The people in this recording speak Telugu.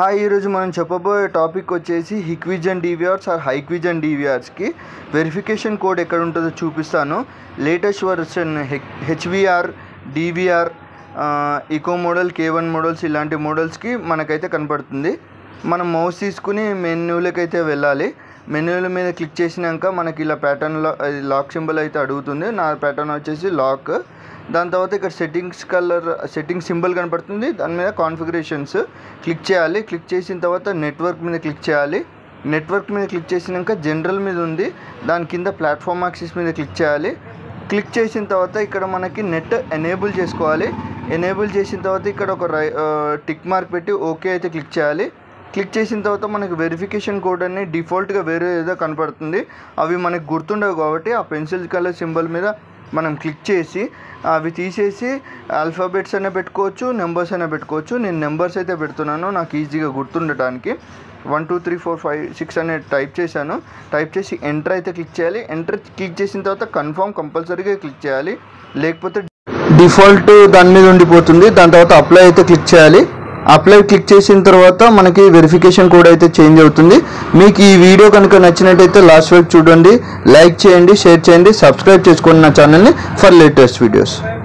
హాయ్ ఈరోజు మనం చెప్పబోయే టాపిక్ వచ్చేసి హిక్విజన్ డీవీఆర్స్ ఆర్ హైక్విజన్ డీవీఆర్స్కి వెరిఫికేషన్ కోడ్ ఎక్కడ ఉంటుందో చూపిస్తాను latest version HVR DVR eco model K one models ఇలాంటి మోడల్స్కి మనకైతే కనపడుతుంది మనం మౌస్ తీసుకుని మెన్యూలోకి అయితే వెళ్ళాలి మెన్యూల మీద క్లిక్ చేసినాక మనకి ఇలా ప్యాటర్న్లో లాక్ సింబల్ అయితే అడుగుతుంది నా ప్యాటర్న్ వచ్చేసి లాక్ దాని తర్వాత ఇక్కడ సెట్టింగ్స్ కలర్ సెట్టింగ్ సింబల్ కనపడుతుంది దాని మీద కాన్ఫిగరేషన్స్ క్లిక్ చేయాలి క్లిక్ చేసిన తర్వాత నెట్వర్క్ మీద క్లిక్ చేయాలి నెట్వర్క్ మీద క్లిక్ చేసినాక జనరల్ మీద ఉంది దాని కింద ప్లాట్ఫామ్ యాక్సిస్ మీద క్లిక్ చేయాలి క్లిక్ చేసిన తర్వాత ఇక్కడ మనకి నెట్ ఎనేబుల్ చేసుకోవాలి ఎనేబుల్ చేసిన తర్వాత ఇక్కడ ఒక రై టిక్ మార్క్ పెట్టి ఓకే అయితే క్లిక్ చేయాలి క్లిక్ చేసిన తర్వాత మనకి వెరిఫికేషన్ కోడ్ అని డిఫాల్ట్గా వేరే ఏదో కనపడుతుంది అవి మనకు గుర్తుండవు కాబట్టి ఆ పెన్సిల్ కలర్ సింబల్ మీద మనం క్లిక్ చేసి అవి తీసేసి ఆల్ఫాబెట్స్ అయినా పెట్టుకోవచ్చు నెంబర్స్ అయినా పెట్టుకోవచ్చు నేను నెంబర్స్ అయితే పెడుతున్నాను నాకు ఈజీగా గుర్తుండటానికి one two three four five six అనేది టైప్ చేశాను టైప్ చేసి ఎంటర్ అయితే క్లిక్ చేయాలి ఎంటర్ క్లిక్ చేసిన తర్వాత కన్ఫర్మ్ కంపల్సరీగా క్లిక్ చేయాలి లేకపోతే డిఫాల్ట్ దాని మీద ఉండిపోతుంది దాని తర్వాత అప్లై అయితే క్లిక్ చేయాలి అప్లై క్లిక్ చేసిన తర్వాత మనకి వెరిఫికేషన్ కోడ్ అయితే చేంజ్ అవుతుంది మీకు ఈ వీడియో కనుక నచ్చినట్టయితే లాస్ట్ వరకు చూడండి లైక్ చేయండి షేర్ చేయండి సబ్స్క్రైబ్ చేసుకోండి నా ఛానల్ని ఫర్ లేటెస్ట్ వీడియోస్